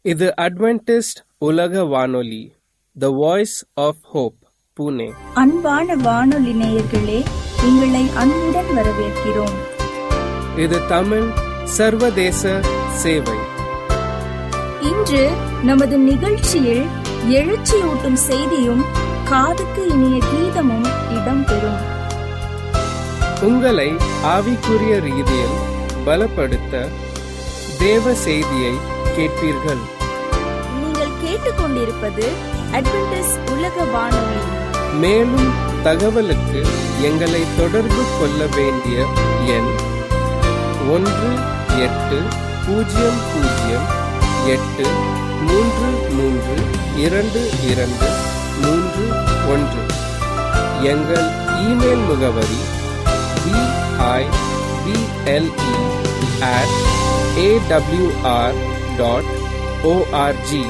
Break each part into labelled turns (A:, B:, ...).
A: இது அட்வென்டிஸ்ட் உலக வானொலி the voice of hope Pune
B: அன்பான வானொலி நேயர்களே உங்களை அன்புடன் வரவேற்கிறோம்
A: இது தமிழ் சர்வதேச சேவை
B: இன்று நமது நிகழ்ச்சியில் எழுச்சியூட்டும் செய்தியும் காதுக்கு இனிய கீதமும் இடம்பெறும்
A: உங்களை ஆவிக்குரிய ரீதியில் பலப்படுத்த தேவ செய்தியை கேட்பீர்கள்
B: நீங்கள் கேட்டுக்கொண்டிருப்பது அட்வென்டிஸ் உலக வானொலி
A: மேலும் தகவலுக்கு எங்களை தொடர்பு கொள்ள வேண்டிய எண் ஒன்று எட்டு பூஜ்ஜியம் பூஜ்ஜியம் எட்டு மூன்று மூன்று இரண்டு இரண்டு மூன்று ஒன்று எங்கள் இமெயில் முகவரி B I B L E at AWR dot O R G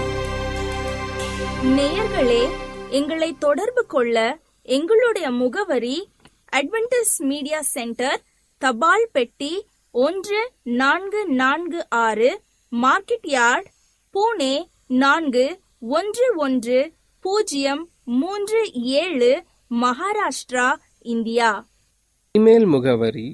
B: நேயர்களே எங்களை தொடர்பு கொள்ள எங்களுடைய முகவரி அட்வென்டிஸ் மீடியா சென்டர் தபால் பெட்டி ஒன்று நான்கு நான்கு ஆறு மார்க்கெட் யார்ட் பூனே நான்கு ஒன்று ஒன்று பூஜ்ஜியம் மூன்று ஏழு மகாராஷ்டிரா இந்தியா
A: இமெயில் முகவரி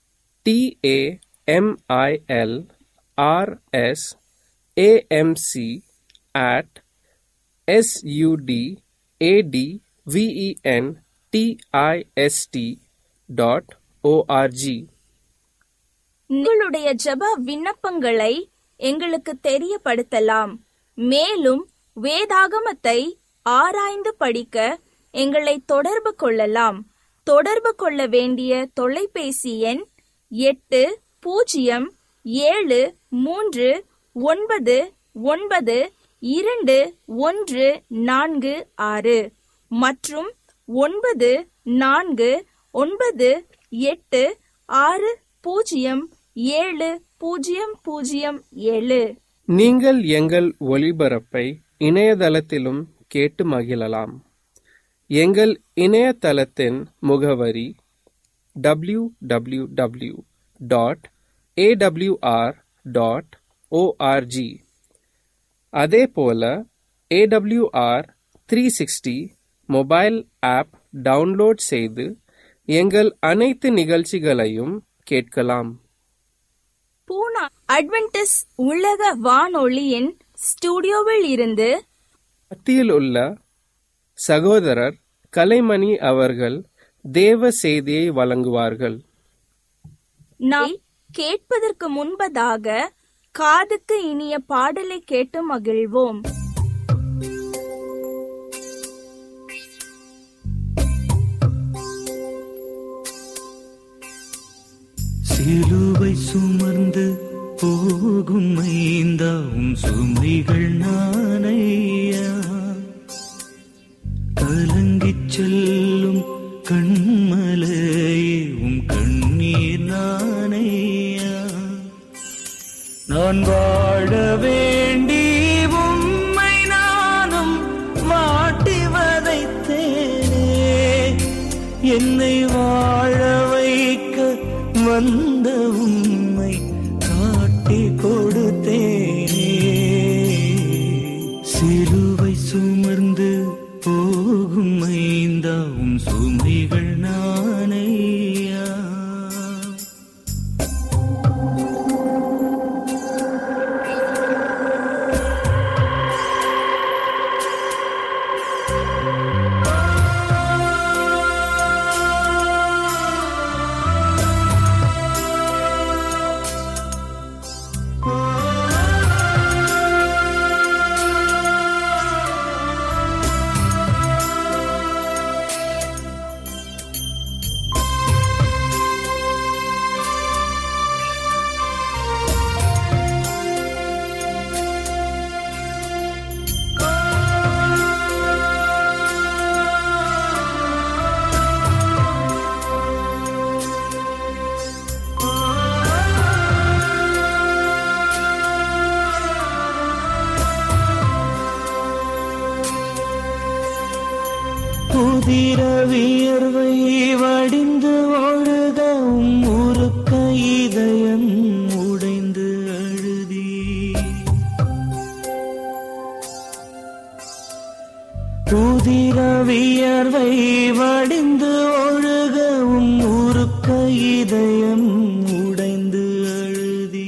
A: T A M I L R S A M C at S U D A T V E N D I S T dot O R G
B: உங்களுடைய ஜெப விண்ணப்பங்களை எங்களுக்கு தெரியப்படுத்தலாம் மேலும் வேதாகமத்தை ஆராய்ந்து படிக்க எங்களை தொடர்பு கொள்ளலாம் தொடர்பு கொள்ள வேண்டிய தொலைபேசி எண் எட்டு பூஜ்ஜியம் ஏழு மூன்று ஒன்பது ஒன்பது இரண்டு ஒன்று நான்கு ஆறு மற்றும் ஒன்பது நான்கு ஒன்பது எட்டு ஆறு பூஜ்ஜியம் ஏழு பூஜ்ஜியம் பூஜ்ஜியம் ஏழு
A: நீங்கள் எங்கள் ஒளிபரப்பை இணையதளத்திலும் கேட்டு மகிழலாம் எங்கள் இணையதளத்தின் முகவரி W W W dot AWR dot O R G அதே போல AWR three sixty mobile app download செய்து எங்கள் அனைத்து நிகழ்ச்சிகளையும் கேட்கலாம்
B: பூனா அட்வென்டிஸ் உலக வானொலியின் ஸ்டுடியோவில் இருந்து
A: மத்தியில் உள்ள சகோதரர் கலைமணி அவர்கள் தேவ செய்தியை வழங்குவார்கள்
B: நாம் கேட்பதற்கு முன்பதாக காதுக்கு இனிய பாடலை கேட்டு மகிழ்வோம்
C: சிலுவை சுமர்ந்து போகும் ஐந்தாவும் சுமைகள் நானையா கலங்கிச் செல்லும் கண்மலையே உம் கண்ணீர் நானையா நான் வாழ வேண்டி உம்மை நானும் மாட்டி வதைத்தேனே என்னை வாழ வைக்க வந்த உம்மை காட்டி கொடுத்தேனே சிலுவை சுமர்ந்து போகும் ஐந்தாவும் சுமைகள் நானையா புதிர வியர்வை வடிந்து ஒழுக உம் உருக்க இதயம் உடைந்து அழுதி உதிர வியர்வை வடிந்து ஒழுக உம் உருக்க இதயம் உடைந்து அழுதி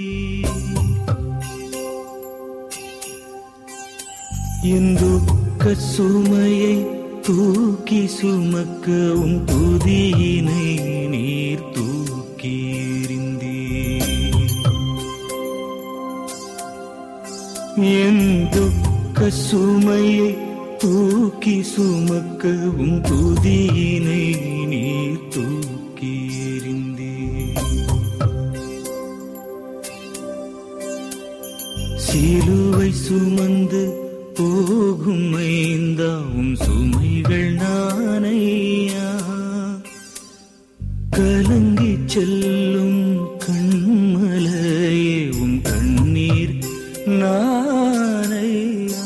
C: என் துக்க சுமையை தூக்கி சுமக்க உம் துதியினை நீர் தூக்கி எறிந்தீர். என் துக்க சுமையை தூக்கி சுமக்க உம் துதியினை நீர் தூக்கி எறிந்தீர். சிலுவை சுமந்து போகும் ஐந்தாவும் சுமைகள் நானையா கலங்கி செல்லும் கண்மலையே உம் கண்ணீர் நானையா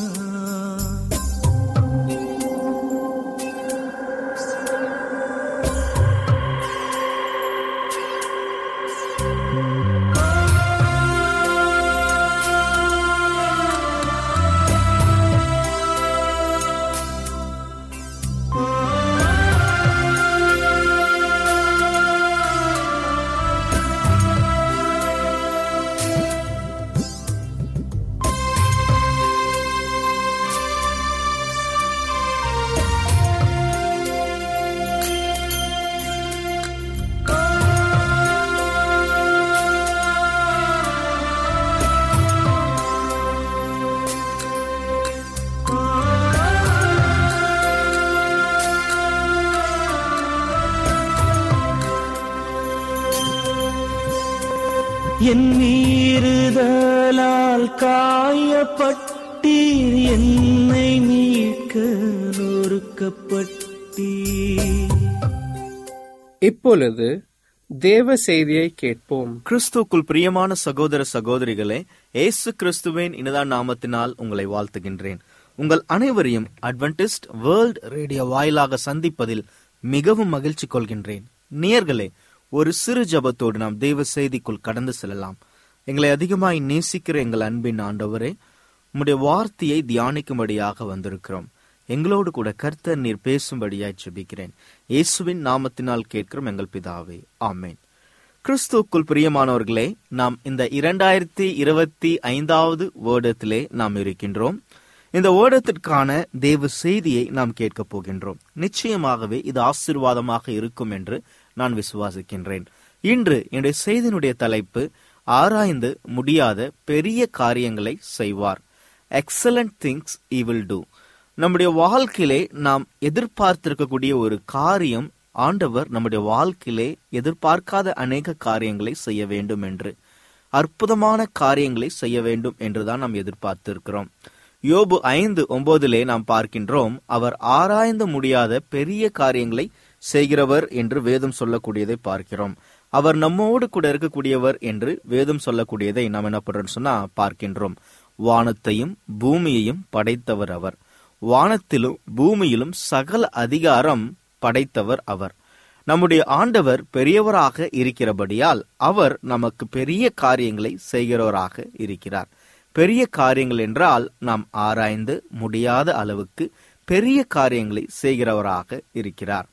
C: என் மீறுதலால் காயப்பட்டீர் என்னை மீட்க நொறுக்கப்பட்டீர்
A: இப்பொழுது தேவ செய்தியை கேட்போம்
D: கிறிஸ்துக்குள் பிரியமான சகோதர சகோதரிகளே இயேசு கிறிஸ்துவின் இனிதான் நாமத்தினால் உங்களை வாழ்த்துகின்றேன் உங்கள் அனைவரையும் அட்வென்டிஸ்ட் வேர்ல்ட் ரேடியோ வாயிலாக சந்திப்பதில் மிகவும் மகிழ்ச்சி கொள்கின்றேன் நேயர்களே ஒரு சிறு ஜபத்தோடு நாம் தேவ செய்திக்குள் கடந்து செல்லலாம் எங்களை அதிகமாய் நேசிக்கிற எங்கள் அன்பின் ஆண்டவரே உம்முடைய வார்த்தையை தியானிக்கும்படியாக வந்திருக்கிறோம் எங்களோடு கூட கர்த்தர் நீர் பேசும்படியாய் ஜெபிக்கிறேன் இயேசுவின் நாமத்தினால் கேட்கிறோம் எங்கள் பிதாவே ஆமென் கிறிஸ்துக்குள் பிரியமானவர்களே நாம் இந்த இரண்டாயிரத்தி இருபத்தி ஐந்தாவது வேர்டத்திலே நாம் இருக்கின்றோம் இந்த வேர்டத்திற்கான தேவ செய்தியை நாம் கேட்கப் போகின்றோம் நிச்சயமாகவே இது ஆசீர்வாதமாக இருக்கும் என்று நான் விசுவாசிக்கின்றேன் இன்று என்னுடைய செய்தியினுடைய தலைப்பு ஆராய்ந்து முடியாத பெரிய காரியங்களை செய்வார் excellent things he will do நம்முடைய வாழ்க்கையிலே நாம் எதிர்பார்த்திருக்கக்கூடிய ஒரு காரியம் ஆண்டவர் நம்முடைய வாழ்க்கையிலே எதிர்பார்க்காத அநேக காரியங்களை செய்ய வேண்டும் என்று அற்புதமான காரியங்களை செய்ய வேண்டும் என்றுதான் நாம் எதிர்பார்த்திருக்கிறோம் யோபு ஐந்து ஒன்பதிலே நாம் பார்க்கின்றோம் அவர் ஆராய்ந்து முடியாத பெரிய காரியங்களை செய்கிறவர் என்று வேதம் சொல்லக்கூடியதை பார்க்கிறோம் அவர் நம்மோடு கூட இருக்கக்கூடியவர் என்று வேதம் சொல்லக்கூடியதை நாம் என்ன பண்றோம்னு சொன்னா பார்க்கின்றோம் வானத்தையும் பூமியையும் படைத்தவர் அவர் வானத்திலும் பூமியிலும் சகல அதிகாரம் படைத்தவர் அவர் நம்முடைய ஆண்டவர் பெரியவராக இருக்கிறபடியால் அவர் நமக்கு பெரிய காரியங்களை செய்கிறவராக இருக்கிறார் பெரிய காரியங்கள் என்றால் நாம் ஆராய்ந்து முடியாத அளவுக்கு பெரிய காரியங்களை செய்கிறவராக இருக்கிறார்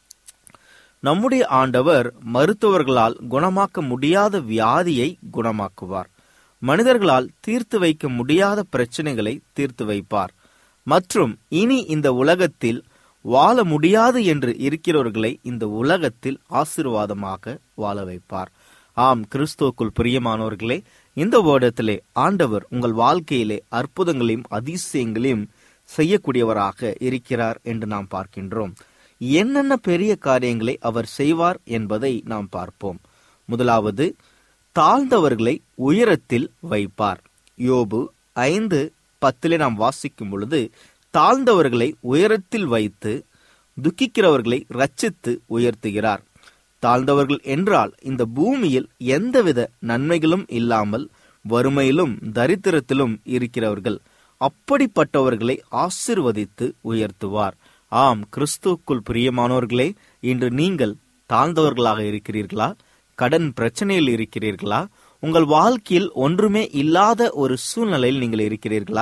D: நம்முடைய ஆண்டவர் மருத்துவர்களால் குணமாக்க முடியாத வியாதியை குணமாக்குவார் மனிதர்களால் தீர்த்து வைக்க முடியாத பிரச்சனைகளை தீர்த்து வைப்பார் மற்றும் இனி இந்த உலகத்தில் வாழ முடியாது என்று இருக்கிறவர்களை இந்த உலகத்தில் ஆசீர்வாதமாக வாழ வைப்பார் ஆம் கிறிஸ்துவுக்குள் பிரியமானவர்களே இந்த வேடத்திலே ஆண்டவர் உங்கள் வாழ்க்கையிலே அற்புதங்களையும் அதிசயங்களையும் செய்யக்கூடியவராக இருக்கிறார் என்று நாம் பார்க்கின்றோம் என்னென்ன பெரிய காரியங்களை அவர் செய்வார் என்பதை நாம் பார்ப்போம் முதலாவது தாழ்ந்தவர்களை உயரத்தில் வைப்பார் யோபு ஐந்து பத்திலே நாம் வாசிக்கும் பொழுது தாழ்ந்தவர்களை உயரத்தில் வைத்து துக்கிக்கிறவர்களை ரட்சித்து உயர்த்துகிறார் தாழ்ந்தவர்கள் என்றால் இந்த பூமியில் எந்தவித நன்மைகளும் இல்லாமல் வறுமையிலும் தரித்திரத்திலும் இருக்கிறவர்கள் அப்படிப்பட்டவர்களை ஆசிர்வதித்து உயர்த்துவார் ஆம் கிறிஸ்துவுக்குள் பிரியமானவர்களே இன்று நீங்கள் தாழ்ந்தவர்களாக இருக்கிறீர்களா கடன் பிரச்சனையில் இருக்கிறீர்களா உங்கள் வாழ்க்கையில் ஒன்றுமே இல்லாத ஒரு சூழ்நிலையில் நீங்கள் இருக்கிறீர்களா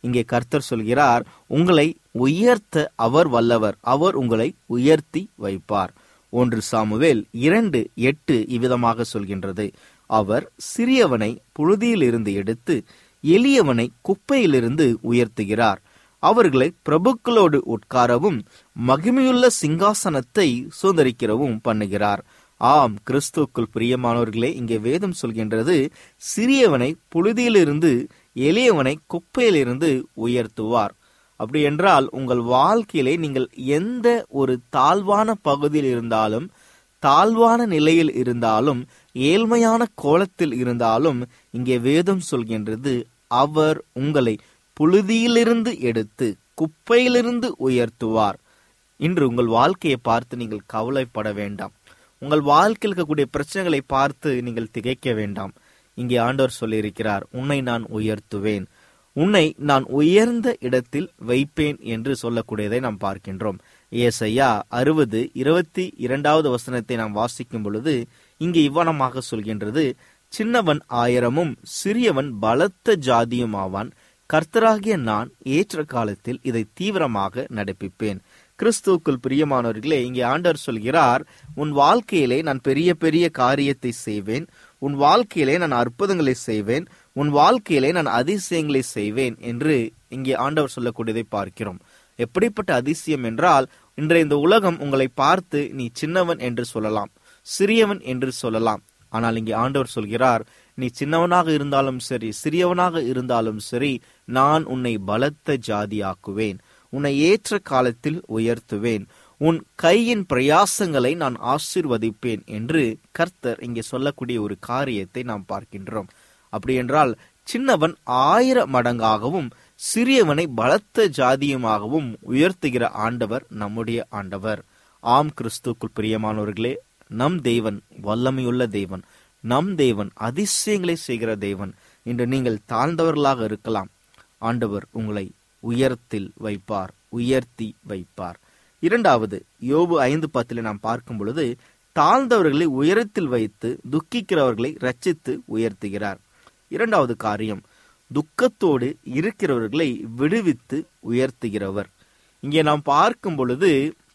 D: இங்கே கர்த்தர் சொல்கிறார் உங்களை உயர்த்த அவர் வல்லவர் அவர் உங்களை உயர்த்தி வைப்பார் ஒன்று சாமுவேல் இரண்டு எட்டு இவ்விதமாக சொல்கின்றது அவர் சிறியவனை புழுதியிலிருந்து எடுத்து எளியவனை குப்பையிலிருந்து உயர்த்துகிறார் அவர்களை பிரபுக்களோடு உட்காரவும் மகிமையுள்ள சிங்காசனத்தை சுதந்திரிக்கிறவும் பண்ணுகிறார் ஆம் கிறிஸ்துக்குள் பிரியமானவர்களே இங்கே வேதம் சொல்கின்றது சிறியவனை புழுதியிலிருந்து எளியவனை குப்பையிலிருந்து உயர்த்துவார் அப்படி என்றால் உங்கள் வாழ்க்கையிலே நீங்கள் எந்த ஒரு தாழ்வான பகுதியில் இருந்தாலும் தாழ்வான நிலையில் இருந்தாலும் ஏழ்மையான கோலத்தில் இருந்தாலும் இங்கே வேதம் சொல்கின்றது அவர் உங்களை புழுதியிலிருந்து எடுத்து குப்பையிலிருந்து உயர்த்துவார் இன்று உங்கள் வாழ்க்கையை பார்த்து நீங்கள் கவலைப்பட வேண்டாம் உங்கள் வாழ்க்கையில் இருக்கக்கூடிய பிரச்சனைகளை பார்த்து நீங்கள் திகைக்க வேண்டாம் இங்கே ஆண்டவர் சொல்லியிருக்கிறார் உன்னை நான் உயர்த்துவேன் உன்னை நான் உயர்ந்த இடத்தில் வைப்பேன் என்று சொல்லக்கூடியதை நாம் பார்க்கின்றோம் ஏசையா அறுபது இருபத்தி இரண்டாவது வசனத்தை நாம் வாசிக்கும் பொழுது இங்கே இவ்வனமாக சொல்கின்றது சின்னவன் ஆயிரமும் சிறியவன் பலத்த ஜாதியும் ஆவான் கர்த்தராகிய நான் ஏற்ற காலத்தில் இதை தீவிரமாக நடப்பிப்பேன் கிறிஸ்துவுக்குள் பிரியமானவர்களே இங்கே ஆண்டவர் சொல்கிறார் உன் வாழ்க்கையிலே நான் பெரிய பெரிய காரியத்தை செய்வேன் உன் வாழ்க்கையிலே நான் அற்புதங்களை செய்வேன் உன் வாழ்க்கையிலே நான் அதிசயங்களை செய்வேன் என்று இங்கே ஆண்டவர் சொல்லக்கூடியதை பார்க்கிறோம் எப்படிப்பட்ட அதிசயம் என்றால் இன்றைய இந்த உலகம் உங்களை பார்த்து நீ சின்னவன் என்று சொல்லலாம் சிறியவன் என்று சொல்லலாம் ஆனால் இங்கே ஆண்டவர் சொல்கிறார் நீ சின்னவனாக இருந்தாலும் சரி சிறியவனாக இருந்தாலும் சரி நான் உன்னை பலத்த ஜாதியாக்குவேன் உன்னை ஏற்ற காலத்தில் உயர்த்துவேன் உன் கையின் பிரயாசங்களை நான் ஆசிர்வதிப்பேன் என்று கர்த்தர் இங்கே சொல்லக்கூடிய ஒரு காரியத்தை நாம் பார்க்கின்றோம் அப்படி என்றால் சின்னவன் ஆயிர மடங்காகவும் சிறியவனை பலத்த ஜாதியுமாகவும் உயர்த்துகிற ஆண்டவர் நம்முடைய ஆண்டவர் ஆம் கிறிஸ்துக்குள் பிரியமானவர்களே நம் தேவன் வல்லமையுள்ள தேவன் நம் தேவன் அதிசயங்களை செய்கிற தேவன் இன்று நீங்கள் தாழ்ந்தவர்களாக இருக்கலாம் ஆண்டவர் உங்களை உயரத்தில் வைப்பார் உயர்த்தி வைப்பார் இரண்டாவது யோபு ஐந்து பத்தில நாம் பார்க்கும் பொழுது தாழ்ந்தவர்களை உயரத்தில் வைத்து துக்கிக்கிறவர்களை ரட்சித்து உயர்த்துகிறார் இரண்டாவது காரியம் துக்கத்தோடு இருக்கிறவர்களை விடுவித்து உயர்த்துகிறவர் இங்கே நாம் பார்க்கும் பொழுது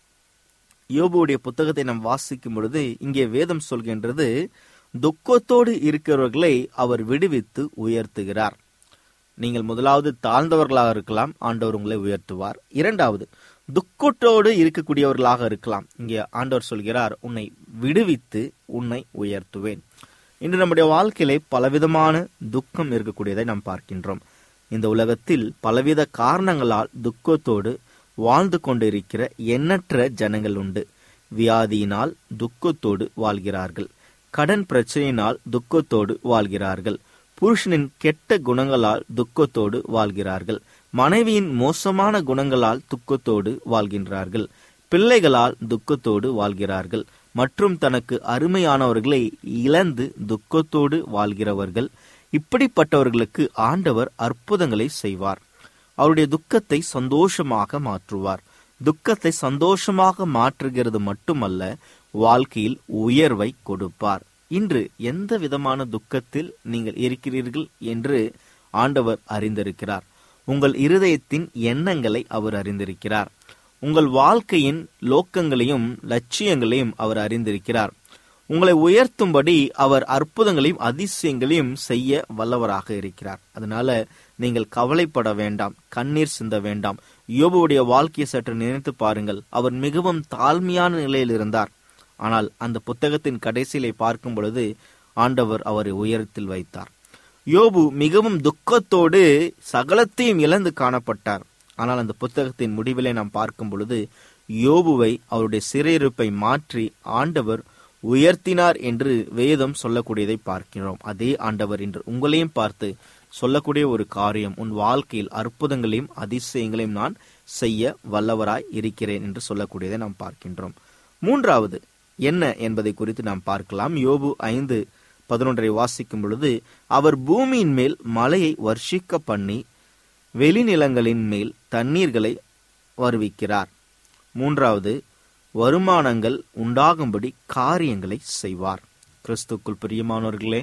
D: யோபுடைய புத்தகத்தை நாம் வாசிக்கும் பொழுது இங்கே வேதம் சொல்கின்றது துக்கத்தோடு இருக்கிறவர்களை அவர் விடுவித்து உயர்த்துகிறார் நீங்கள் முதலாவது தாழ்ந்தவர்களாக இருக்கலாம் ஆண்டவர் உங்களை உயர்த்துவார் இரண்டாவது துக்கத்தோடு இருக்கக்கூடியவர்களாக இருக்கலாம் இங்கே ஆண்டவர் சொல்கிறார் உன்னை விடுவித்து உன்னை உயர்த்துவேன் இன்று நம்முடைய வாழ்க்கையிலே பலவிதமான துக்கம் இருக்கக்கூடியதை நாம் பார்க்கின்றோம் இந்த உலகத்தில் பலவித காரணங்களால் துக்கத்தோடு வாழ்ந்து கொண்டிருக்கிற எண்ணற்ற ஜனங்கள் உண்டு வியாதியினால் துக்கத்தோடு வாழ்கிறார்கள் கடன் பிரச்சனையினால் துக்கத்தோடு வாழ்கிறார்கள் புருஷனின் கெட்ட குணங்களால் துக்கத்தோடு வாழ்கிறார்கள் மனைவியின் மோசமான குணங்களால் துக்கத்தோடு வாழ்கின்றார்கள் பிள்ளைகளால் துக்கத்தோடு வாழ்கிறார்கள் மற்றும் தனக்கு அருமையானவர்களை இழந்து துக்கத்தோடு வாழ்கிறவர்கள் இப்படிப்பட்டவர்களுக்கு ஆண்டவர் அற்புதங்களை செய்வார் அவருடைய துக்கத்தை சந்தோஷமாக மாற்றுவார் துக்கத்தை சந்தோஷமாக மாற்றுகிறது மட்டுமல்ல வாழ்க்கையில் உயர்வை கொடுப்பார் இன்று எந்த விதமான துக்கத்தில் நீங்கள் இருக்கிறீர்கள் என்று ஆண்டவர் அறிந்திருக்கிறார் உங்கள் இருதயத்தின் எண்ணங்களை அவர் அறிந்திருக்கிறார் உங்கள் வாழ்க்கையின் லோக்கங்களையும் லட்சியங்களையும் அவர் அறிந்திருக்கிறார் உங்களை உயர்த்தும்படி அவர் அற்புதங்களையும் அதிசயங்களையும் செய்ய வல்லவராக இருக்கிறார் அதனால நீங்கள் கவலைப்பட வேண்டாம் கண்ணீர் சிந்த வேண்டாம் யோபுடைய வாழ்க்கையை சற்று நினைத்து பாருங்கள் அவர் மிகவும் தாழ்மையான நிலையில் இருந்தார் ஆனால் அந்த புத்தகத்தின் கடைசியிலே பார்க்கும் பொழுது ஆண்டவர் அவரை உயரத்தில் வைத்தார் யோபு மிகவும் துக்கத்தோடு சகலத்தையும் இழந்து காணப்பட்டார் ஆனால் அந்த புத்தகத்தின் முடிவிலே நாம் பார்க்கும் பொழுது யோபுவை அவருடைய சிறையிருப்பை மாற்றி ஆண்டவர் உயர்த்தினார் என்று வேதம் சொல்லக்கூடியதை பார்க்கிறோம் அதே ஆண்டவர் இன்று உங்களையும் பார்த்து சொல்லக்கூடிய ஒரு காரியம் உன் வாழ்க்கையில் அற்புதங்களையும் அதிசயங்களையும் நான் செய்ய வல்லவராய் இருக்கிறேன் என்று சொல்லக்கூடியதை நாம் பார்க்கின்றோம் மூன்றாவது என்ன என்பதை குறித்து நாம் பார்க்கலாம் யோபு ஐந்து பதினொன்றை வாசிக்கும் பொழுது அவர் பூமியின் மேல் மலையை வர்ஷிக்க பண்ணி வெளிநிலங்களின் மேல் தண்ணீர்களை வருவிக்கிறார் மூன்றாவது வருமானங்கள் உண்டாகும்படி காரியங்களை செய்வார் கிறிஸ்துக்குள் பிரியமானவர்களே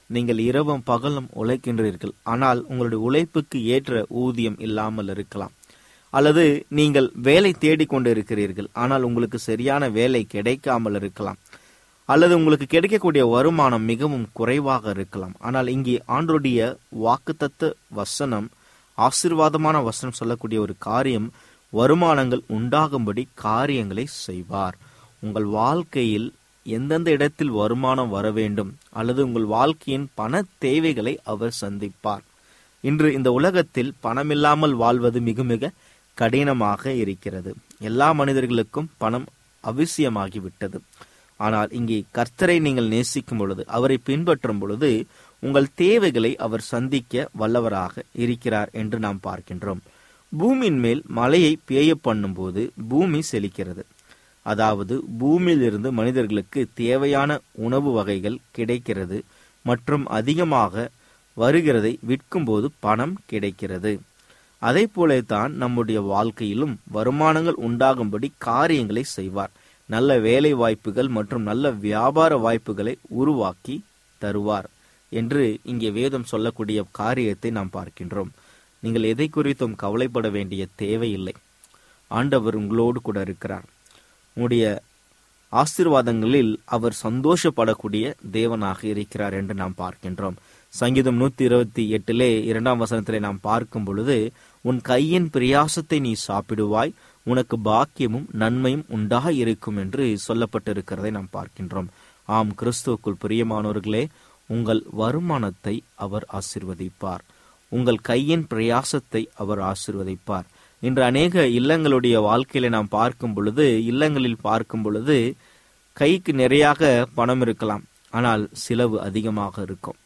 D: நீங்கள் இரவும் பகலும் உழைக்கின்றீர்கள் ஆனால் உங்களுடைய உழைப்புக்கு ஏற்ற ஊதியம் இல்லாமல் இருக்கலாம் அல்லது நீங்கள் வேலை தேடிக்கொண்டு இருக்கிறீர்கள் ஆனால் உங்களுக்கு சரியான வேலை கிடைக்காமல் இருக்கலாம் அல்லது உங்களுக்கு கிடைக்கக்கூடிய வருமானம் மிகவும் குறைவாக இருக்கலாம் ஆனால் இங்கே ஆண்டோடைய வாக்குத்தத்த வசனம் ஆசீர்வாதமான வசனம் சொல்லக்கூடிய ஒரு காரியம் வருமானங்கள் உண்டாகும்படி காரியங்களை செய்வார் உங்கள் வாழ்க்கையில் எந்தெந்த இடத்தில் வருமானம் வர வேண்டும் அல்லது உங்கள் வாழ்க்கையின் பண தேவைகளை அவர் சந்திப்பார் இன்று இந்த உலகத்தில் பணமில்லாமல் வாழ்வது மிக மிக கடினமாக இருக்கிறது எல்லா மனிதர்களுக்கும் பணம் அவசியமாகிவிட்டது ஆனால் இங்கே கர்த்தரை நீங்கள் நேசிக்கும் பொழுது அவரை பின்பற்றும் பொழுது உங்கள் தேவைகளை அவர் சந்திக்க வல்லவராக இருக்கிறார் என்று நாம் பார்க்கின்றோம் பூமியின் மேல் மழையை பேய பண்ணும்போது பூமி செழிக்கிறது அதாவது பூமியிலிருந்து மனிதர்களுக்கு தேவையான உணவு வகைகள் கிடைக்கிறது மற்றும் அதிகமாக வருகிறதை விற்கும்போது பணம் கிடைக்கிறது அதே போலத்தான் நம்முடைய வாழ்க்கையிலும் வருமானங்கள் உண்டாகும்படி காரியங்களை செய்வார் நல்ல வேலை வாய்ப்புகள் மற்றும் நல்ல வியாபார வாய்ப்புகளை உருவாக்கி தருவார் என்று இங்கே வேதம் சொல்லக்கூடிய காரியத்தை நாம் பார்க்கின்றோம் நீங்கள் எதை குறித்தும் கவலைப்பட வேண்டிய தேவையில்லை ஆண்டவர் உங்களோடு கூட இருக்கிறார் உங்களுடைய ஆசீர்வாதங்களில் அவர் சந்தோஷப்படக்கூடிய தேவனாக இருக்கிறார் என்று நாம் பார்க்கின்றோம் சங்கீதம் நூத்தி இருபத்தி எட்டிலே இரண்டாம் வசனத்திலே நாம் பார்க்கும் பொழுது உன் கையின் பிரியாசத்தை நீ சாப்பிடுவாய் உனக்கு பாக்கியமும் நன்மையும் உண்டாக இருக்கும் என்று சொல்லப்பட்டிருக்கிறதை நாம் பார்க்கின்றோம் ஆம் கிறிஸ்துவுக்குள் பிரியமானவர்களே உங்கள் வருமானத்தை அவர் ஆசிர்வதிப்பார் உங்கள் கையின் பிரயாசத்தை அவர் ஆசிர்வதிப்பார் இன்று அநேக இல்லங்களுடைய வாழ்க்கையில நாம் பார்க்கும் பொழுது இல்லங்களில் பார்க்கும் பொழுது கைக்கு நிறையாக பணம் இருக்கலாம் ஆனால் செலவு அதிகமாக இருக்கும்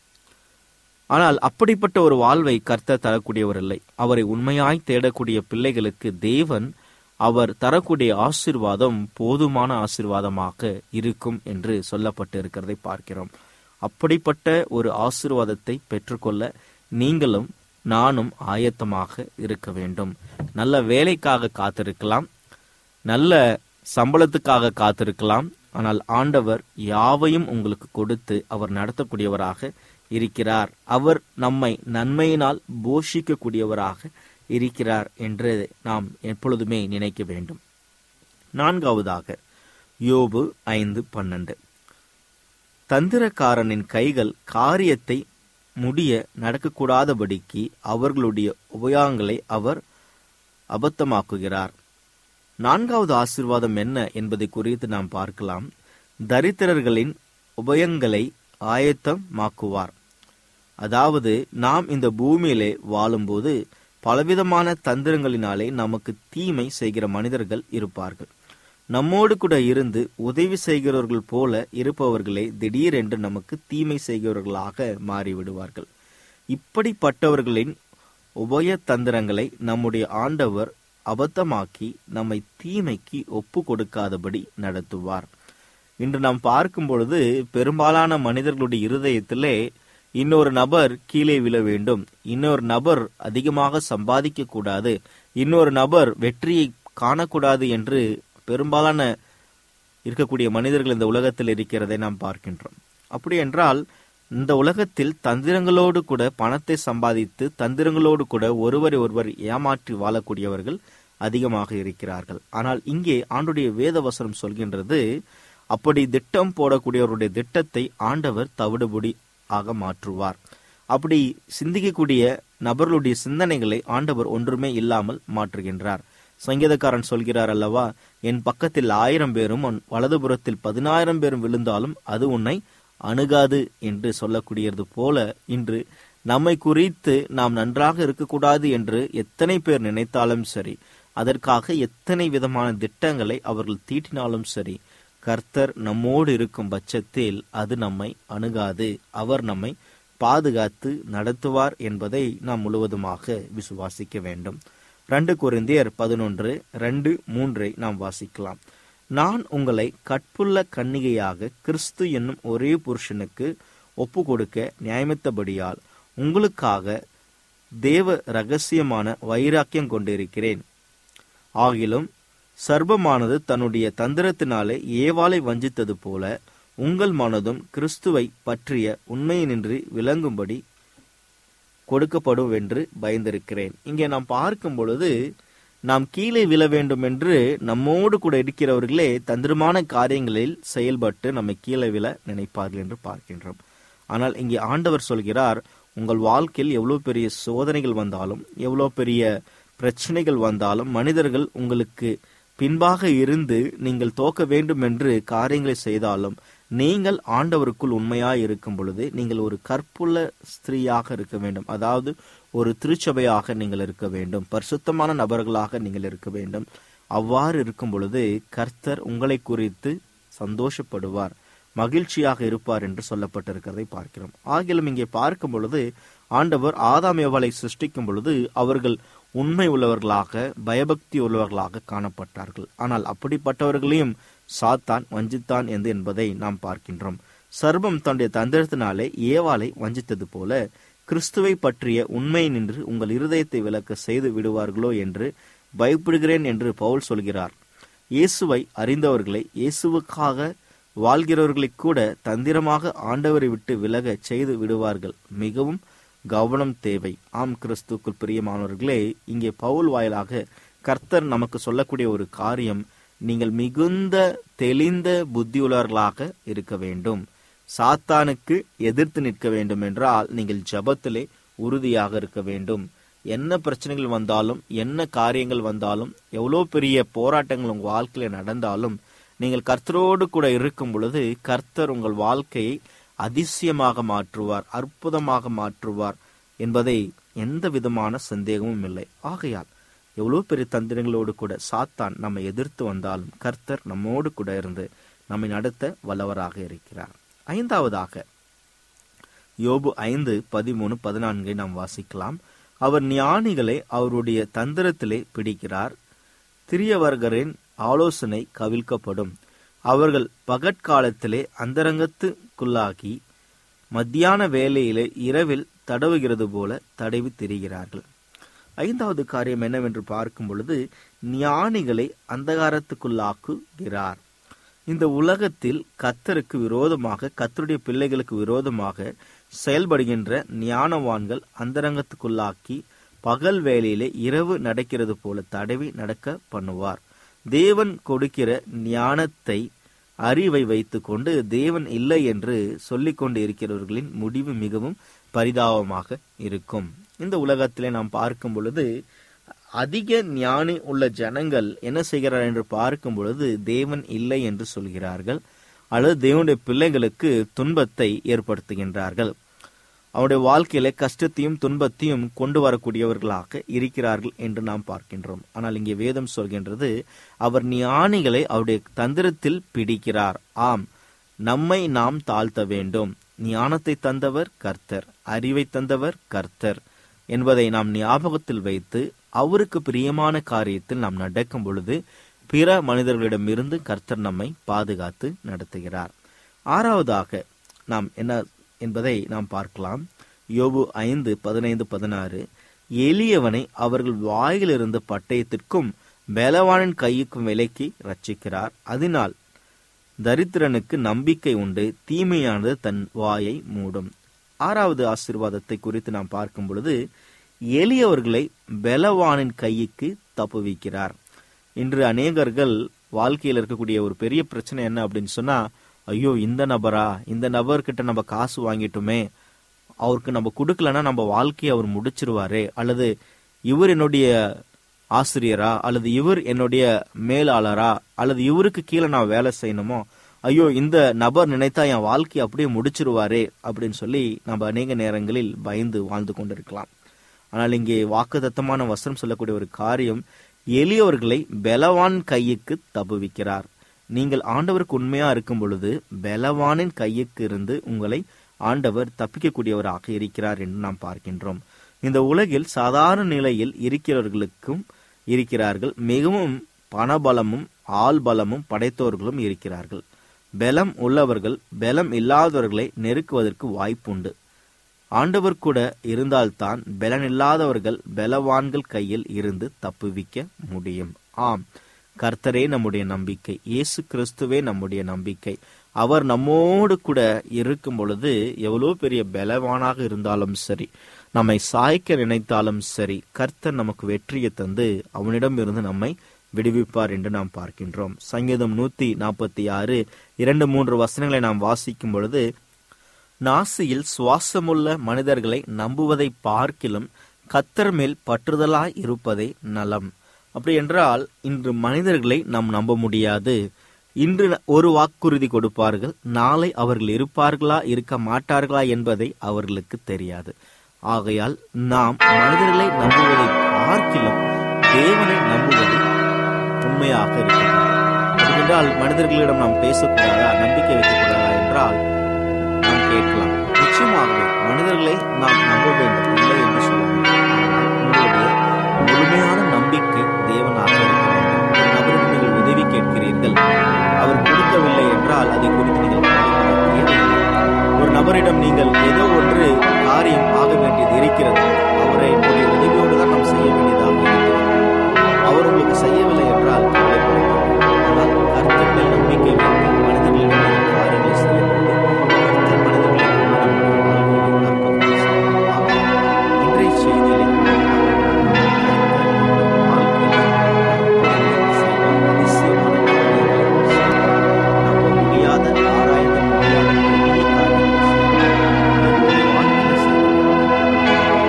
D: ஆனால் அப்படிப்பட்ட ஒரு வாழ்வை கர்த்தர் தரக்கூடியவர் இல்லை அவரை உண்மையாய் தேடக்கூடிய பிள்ளைகளுக்கு தேவன் அவர் தரக்கூடிய ஆசிர்வாதம் போதுமான ஆசிர்வாதமாக இருக்கும் என்று சொல்லப்பட்டு இருக்கிறதை பார்க்கிறோம் அப்படிப்பட்ட ஒரு ஆசிர்வாதத்தை பெற்றுக்கொள்ள நீங்களும் நானும் ஆயத்தமாக இருக்க வேண்டும் நல்ல வேலைக்காக காத்திருக்கலாம் நல்ல சம்பளத்துக்காக காத்திருக்கலாம் ஆனால் ஆண்டவர் யாவையும் உங்களுக்கு கொடுத்து அவர் நடத்தக்கூடியவராக இருக்கிறார் அவர் நம்மை நன்மையினால் போஷிக்கக்கூடியவராக இருக்கிறார் என்று நாம் எப்பொழுதுமே நினைக்க வேண்டும் நான்காவதாக யோபு ஐந்து பன்னெண்டு தந்திரக்காரனின் கைகள் காரியத்தை முடிய நடக்கக்கூடாதபடிக்கு அவர்களுடைய உபயோகங்களை அவர் அபத்தமாக்குகிறார் நான்காவது ஆசீர்வாதம் என்ன என்பதை குறித்து நாம் பார்க்கலாம் தரித்திரர்களின் உபயங்களை ஆயத்தமாக்குவார் அதாவது நாம் இந்த பூமியிலே வாழும்போது பலவிதமான தந்திரங்களினாலே நமக்கு தீமை செய்கிற மனிதர்கள் இருப்பார்கள் நம்மோடு கூட இருந்து உதவி செய்கிறவர்கள் போல இருப்பவர்களே திடீரென்று நமக்கு தீமை செய்கிறவர்களாக மாறிவிடுவார்கள் இப்படிப்பட்டவர்களின் உபய தந்திரங்களை நம்முடைய ஆண்டவர் அபத்தமாக்கி நம்மை தீமைக்கு ஒப்பு கொடுக்காதபடி நடத்துவார் இன்று நாம் பார்க்கும் பொழுது பெரும்பாலான மனிதர்களுடைய இருதயத்திலே இன்னொரு நபர் கீழே விழ வேண்டும் இன்னொரு நபர் அதிகமாக சம்பாதிக்க கூடாது இன்னொரு நபர் வெற்றியை காணக்கூடாது என்று பெரும்பாலான இருக்கக்கூடிய மனிதர்கள் இந்த உலகத்தில் இருக்கிறதை நாம் பார்க்கின்றோம் அப்படி என்றால் இந்த உலகத்தில் தந்திரங்களோடு கூட பணத்தை சம்பாதித்து தந்திரங்களோடு கூட ஒருவரை ஒருவர் ஏமாற்றி வாழக்கூடியவர்கள் அதிகமாக இருக்கிறார்கள் ஆனால் இங்கே ஆண்டுடைய வேத வசனம் சொல்கின்றது அப்படி திட்டம் போடக்கூடியவருடைய திட்டத்தை ஆண்டவர் தவிடுபடி ஆக மாற்றுவார் அப்படி சிந்திக்கக்கூடிய நபர்களுடைய சிந்தனைகளை ஆண்டவர் ஒன்றுமே இல்லாமல் மாற்றுகின்றார் சங்கீதக்காரன் சொல்கிறார் அல்லவா என் பக்கத்தில் ஆயிரம் பேரும் உன் வலதுபுறத்தில் பதினாயிரம் பேரும் விழுந்தாலும் அது உன்னை அணுகாது என்று சொல்லக்கூடியது போல இன்று நம்மை குறித்து நாம் நன்றாக இருக்கக்கூடாது என்று எத்தனை பேர் நினைத்தாலும் சரி அதற்காக எத்தனை விதமான திட்டங்களை அவர்கள் தீட்டினாலும் சரி கர்த்தர் நம்மோடு இருக்கும் பட்சத்தில் அது நம்மை அணுகாது அவர் நம்மை பாதுகாத்து நடத்துவார் என்பதை நாம் முழுவதுமாக விசுவாசிக்க வேண்டும் ரெண்டு குருந்தியர் பதினொன்று ரெண்டு மூன்றை நாம் வாசிக்கலாம் நான் உங்களை கற்புள்ள கன்னிகையாக கிறிஸ்து என்னும் ஒரே புருஷனுக்கு ஒப்பு கொடுக்க நியமித்தபடியால் உங்களுக்காக தேவ ரகசியமான வைராக்கியம் கொண்டிருக்கிறேன் ஆகிலும் சர்பமானது தன்னுடைய தந்திரத்தினாலே ஏவாளை வஞ்சித்தது போல உங்கள் மனதும் கிறிஸ்துவை பற்றிய உண்மையினின்று விளங்கும்படி கொடுக்கப்படும் என்று பயந்திருக்கிறேன் இங்கே நாம் பார்க்கும் பொழுது நாம் கீழே விழ வேண்டும் என்று நம்மோடு கூட இருக்கிறவர்களே தந்திரமான காரியங்களில் செயல்பட்டு நம்மை கீழே விழ நினைப்பார்கள் என்று பார்க்கின்றோம் ஆனால் இங்கே ஆண்டவர் சொல்கிறார் உங்கள் வாழ்க்கையில் எவ்வளவு பெரிய சோதனைகள் வந்தாலும் எவ்வளவு பெரிய பிரச்சனைகள் வந்தாலும் மனிதர்கள் உங்களுக்கு பின்பாக இருந்து நீங்கள் தோக்க வேண்டும் என்று காரியங்களை செய்தாலும் நீங்கள் ஆண்டவருக்குள் உண்மையாய் இருக்கும் பொழுது நீங்கள் ஒரு கற்புள்ள ஸ்திரீயாக இருக்க வேண்டும் அதாவது ஒரு திருச்சபையாக நீங்கள் இருக்க வேண்டும் பரிசுத்தமான நபர்களாக நீங்கள் இருக்க வேண்டும் அவ்வாறு இருக்கும் பொழுது கர்த்தர் உங்களை குறித்து சந்தோஷப்படுவார் மகிழ்ச்சியாக இருப்பார் என்று சொல்லப்பட்டிருக்கிறதை பார்க்கிறோம் ஆகிலும் இங்கே பார்க்கும் பொழுது ஆண்டவர் ஆதாம் ஏவாளை சிருஷ்டிக்கும் பொழுது அவர்கள் உண்மை உள்ளவர்களாக பயபக்தி உள்ளவர்களாக காணப்பட்டார்கள் ஆனால் அப்படிப்பட்டவர்களையும் சாத்தான் வஞ்சித்தான் என்று என்பதை நாம் பார்க்கின்றோம் சர்வம் தன்னுடைய தந்திரத்தினாலே ஏவாளை வஞ்சித்தது போல கிறிஸ்துவை பற்றிய உண்மை நின்று உங்கள் இருதயத்தை விளக்க செய்து விடுவார்களோ என்று பயப்படுகிறேன் என்று பவுல் சொல்கிறார் இயேசுவை அறிந்தவர்களை இயேசுவுக்காக வாழ்கிறவர்களை கூட தந்திரமாக ஆண்டவரை விட்டு விலக செய்து விடுவார்கள் மிகவும் கவனம் தேவை ஆம் கிறிஸ்துக்குள் பிரியமானவர்களே இங்கே பவுல் வாயிலாக கர்த்தர் நமக்கு சொல்லக்கூடிய ஒரு காரியம் நீங்கள் மிகுந்த தெளிந்த புத்தியுள்ளவர்களாக இருக்க வேண்டும் சாத்தானுக்கு எதிர்த்து நிற்க வேண்டும் என்றால் நீங்கள் ஜபத்திலே உறுதியாக இருக்க வேண்டும் என்ன பிரச்சனைகள் வந்தாலும் என்ன காரியங்கள் வந்தாலும் எவ்வளோ பெரிய போராட்டங்கள் உங்கள் வாழ்க்கையில நடந்தாலும் நீங்கள் கர்த்தரோடு கூட இருக்கும் பொழுது கர்த்தர் உங்கள் வாழ்க்கையை அதிசயமாக மாற்றுவார் அற்புதமாக மாற்றுவார் என்பதை எந்த விதமான சந்தேகமும் இல்லை ஆகையால் எவ்வளவு பெரிய தந்திரங்களோடு கூட சாத்தான் நம்மை எதிர்த்து வந்தாலும் கர்த்தர் நம்மோடு கூட இருந்து நம்மை நடத்த வல்லவராக இருக்கிறார் ஐந்தாவதாக யோபு ஐந்து பதிமூணு பதினான்கை நாம் வாசிக்கலாம் அவர் ஞானிகளை அவருடைய தந்திரத்திலே பிடிக்கிறார் திரியவர்கரின் ஆலோசனை கவிழ்க்கப்படும் அவர்கள் பகற்காலத்திலே அந்தரங்கத்துக்குள்ளாகி மத்தியான வேலையிலே இரவில் தடவுகிறது போல தடவி திரிகிறார்கள் ஐந்தாவது காரியம் என்னவென்று பார்க்கும் பொழுது ஞானிகளை அந்தகாரத்துக்குள்ளாக்குகிறார் இந்த உலகத்தில் கத்தருக்கு விரோதமாக கத்தருடைய பிள்ளைகளுக்கு விரோதமாக செயல்படுகின்ற ஞானவான்கள் அந்தரங்கத்துக்குள்ளாக்கி பகல் வேளையிலே இரவு நடக்கிறது போல தடவி நடக்க பண்ணுவார் தேவன் கொடுக்கிற ஞானத்தை அறிவை வைத்துக்கொண்டு தேவன் இல்லை என்று சொல்லிக் கொண்டு இருக்கிறவர்களின் முடிவு மிகவும் பரிதாபமாக இருக்கும் இந்த உலகத்திலே நாம் பார்க்கும் பொழுது அதிக ஞானி உள்ள ஜனங்கள் என்ன செய்கிறார் என்று பார்க்கும் பொழுது தேவன் இல்லை என்று சொல்கிறார்கள் அல்லது தேவனுடைய பிள்ளைகளுக்கு துன்பத்தை ஏற்படுத்துகின்றார்கள் அவருடைய வாழ்க்கையில கஷ்டத்தையும் துன்பத்தையும் கொண்டு வரக்கூடியவர்களாக இருக்கிறார்கள் என்று நாம் பார்க்கின்றோம் ஆனால் இங்கே வேதம் சொல்கின்றது அவர் ஞானிகளை அவருடைய தந்திரத்தில் பிடிக்கிறார் ஆம் நம்மை நாம் தாழ்த்த வேண்டும் ஞானத்தை தந்தவர் கர்த்தர் அறிவை தந்தவர் கர்த்தர் என்பதை நாம் ஞாபகத்தில் வைத்து அவருக்கு பிரியமான காரியத்தில் நாம் நடக்கும் பொழுது பிற மனிதர்களிடமிருந்து கர்த்தர் நம்மை பாதுகாத்து நடத்துகிறார் ஆறாவதாக நாம் என்ன என்பதை நாம் பார்க்கலாம் யோபு ஐந்து பதினைந்து பதினாறு எளியவனை அவர்கள் வாயிலிருந்து பட்டயத்திற்கும் பலவானின் கையுக்கும் விலைக்கு ரட்சிக்கிறார் அதனால் தரித்திரனுக்கு நம்பிக்கை உண்டு தீமையானது தன் வாயை மூடும் ஆறாவது ஆசீர்வாதத்தை குறித்து நாம் பார்க்கும் பொழுது எளியவர்களை பலவானின் கைக்கு தப்புவிக்கிறார் இன்று அநேகர்கள் வாழ்க்கையில் இருக்கக்கூடிய ஒரு பெரிய பிரச்சனை என்ன அப்படின்னு சொன்னா ஐயோ இந்த நபரா இந்த நபர்கிட்ட நம்ம காசு வாங்கிட்டோமே அவருக்கு நம்ம கொடுக்கலன்னா நம்ம வாழ்க்கையை அவர் முடிச்சிருவாரே அல்லது இவர் என்னுடைய ஆசிரியரா அல்லது இவர் என்னுடைய மேலாளரா அல்லது இவருக்கு கீழே நான் வேலை செய்யணுமோ ஐயோ இந்த நபர் நினைத்தா என் வாழ்க்கையை அப்படியே முடிச்சிருவாரே அப்படின்னு சொல்லி நம்ம அநேக நேரங்களில் பயந்து வாழ்ந்து கொண்டிருக்கலாம் ஆனால் இங்கே வாக்குதத்தமான வசனம் சொல்லக்கூடிய ஒரு காரியம் எளியவர்களை பலவான் கையுக்கு தப்புவிக்கிறார் நீங்கள் ஆண்டவருக்கு உண்மையா இருக்கும் பொழுது பலவானின் கையுக்கு இருந்து உங்களை ஆண்டவர் தப்பிக்கக்கூடியவராக இருக்கிறார் என்று நாம் பார்க்கின்றோம் இந்த உலகில் சாதாரண நிலையில் இருக்கிறவர்களுக்கும் இருக்கிறார்கள் மிகவும் பணபலமும் ஆள் பலமும் படைத்தவர்களும் இருக்கிறார்கள் பலம் உள்ளவர்கள் பலம் இல்லாதவர்களை நெருக்குவதற்கு வாய்ப்புண்டு ஆண்டவர் கூட இருந்தால்தான் பலனில்லாதவர்கள் பலவான்கள் கையில் இருந்து தப்புவிக்க முடியும் ஆம் கர்த்தரே நம்முடைய நம்பிக்கை இயேசு கிறிஸ்துவே நம்முடைய நம்பிக்கை அவர் நம்மோடு கூட இருக்கும் பொழுது எவ்வளோ பெரிய பலவானாக இருந்தாலும் சரி நம்மை சாய்க்க நினைத்தாலும் சரி கர்த்தர் நமக்கு வெற்றியை தந்து அவனிடம் இருந்து நம்மை விடுவிப்பார் என்று நாம் பார்க்கின்றோம் சங்கீதம் நூத்தி நாற்பத்தி ஆறு இரண்டு மூன்று வசனங்களை நாம் வாசிக்கும் பொழுது நாசியில் சுவாசமுள்ள மனிதர்களை நம்புவதை பார்க்கிலும் கத்தர் மேல் பற்றுதலாய் இருப்பதே நலம் அப்படி என்றால் இன்று மனிதர்களை நாம் நம்ப முடியாது இன்று ஒரு வாக்குறுதி கொடுப்பார்கள் நாளை அவர்கள் இருப்பார்களா இருக்க மாட்டார்களா என்பதை அவர்களுக்கு தெரியாது ஆகையால் நாம் மனிதர்களை நம்புவதை பார்க்கிலும் தேவனை நம்புவது உண்மையாக இருக்கிறது அதுவென்றால் மனிதர்களிடம் நாம் பேசக்கூடாதா நம்பிக்கை வைக்கக்கூடாதா என்றால் நாம் கேட்கலாம் நிச்சயமாகவே மனிதர்களை நாம் நம்ப வேண்டும் இல்லை என்று சொல்லவில்லை ஆனால் உங்களுடைய முழுமையான நம்பிக்கை தேவனாக இருக்க வேண்டும் ஒரு நபரிடம் நீங்கள் உதவி கேட்கிறீர்கள் அவர் கொடுக்கவில்லை என்றால் அதை குறித்து நீங்கள் கவலைப்பட தேவையில்லை ஒரு நபரிடம் நீங்கள் ஏதோ ஒன்று காரியம் ஆக வேண்டியது இருக்கிறது அவரை உடைய உதவியோடு தான் நாம் செய்ய வேண்டியதாக இருக்கிறது அவர் உங்களுக்கு செய்யவில்லை என்றால் கவலைப்பட வேண்டாம். ஆனால் கர்த்தர் மேல் நம்பிக்கை வைத்து மனிதர்களிடம் நீங்கள் காரியங்களை செய்யும்போது கர்த்தர் மனிதர்களை கொண்டு நம்முடைய வாழ்க்கையிலே அற்புதங்களை செய்வார். ஆகையால் இன்றைய செய்தியிலே கர்த்தர் நம்முடைய வாழ்க்கையிலே அற்புதங்களை செய்வார். அதிசயமான காரியங்களை செய்வார். நம்ப முடியாத ஆராய்ந்த முடியாத பெரிய காரியங்களை செய்வார். நம்முடைய வாழ்க்கையிலே செய்வார்.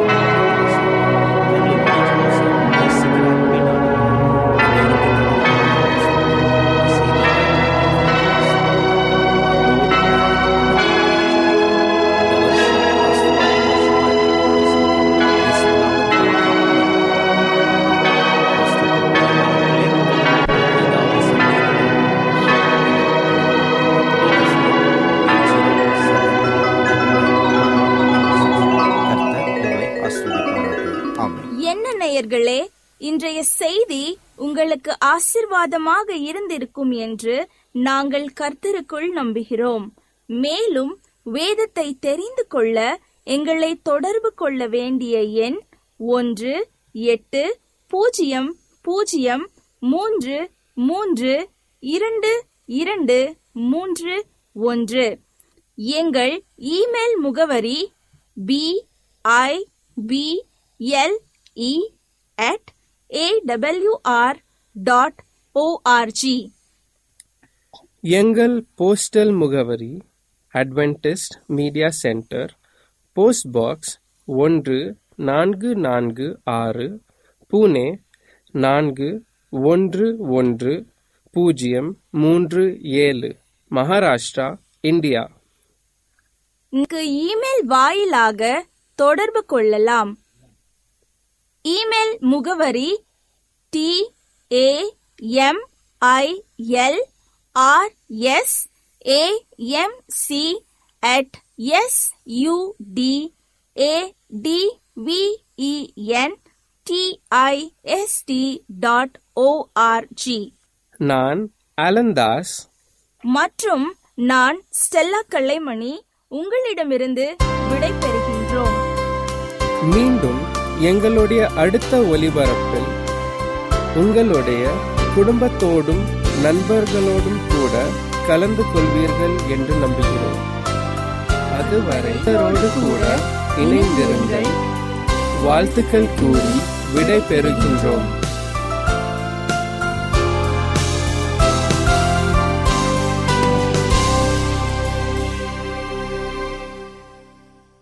D: ஆமென்
B: என்ன நேயர்களே இன்றைய செய்தி உங்களுக்கு ஆசிர்வாதமாக இருந்திருக்கும் என்று நாங்கள் கர்த்தருக்குள் நம்புகிறோம் மேலும் வேதத்தை தெரிந்து கொள்ள எங்களை தொடர்பு கொள்ள வேண்டிய எண் ஒன்று எட்டு பூஜ்ஜியம் பூஜ்ஜியம் மூன்று மூன்று இரண்டு இரண்டு மூன்று ஒன்று எங்கள் இமெயில் முகவரி B I B L E at AWR dot O R G
A: எங்கள் போஸ்டல் முகவரி Adventist media centre post box ஒன்று நான்கு நான்கு ஆறு புனே நான்கு ஒன்று ஒன்று பூஜ்ஜியம் மூன்று ஏழு மகாராஷ்டிரா இந்தியா
B: இங்கு இமெயில் வாயிலாக தொடர்பு கொள்ளலாம் இமெயில் முகவரி T A M I L R S A M C at S U D A T V E N D I S T dot O R G
A: நான் அலந்தாஸ்
B: மற்றும் நான் ஸ்டெல்லா கலைமணி உங்களிடமிருந்து விடை பெறுகின்றோம்
A: மீண்டும் எங்களுடைய அடுத்த ஒலிபரப்பில் உங்களுடைய குடும்பத்தோடும் நண்பர்களோடும் கூட கலந்து கொள்வீர்கள் என்று நம்புகிறோம் அதுவரை இவரோடு கூட இணைந்திருங்கள் வாழ்த்துக்கள் கூறி விடை பெறுகின்றோம்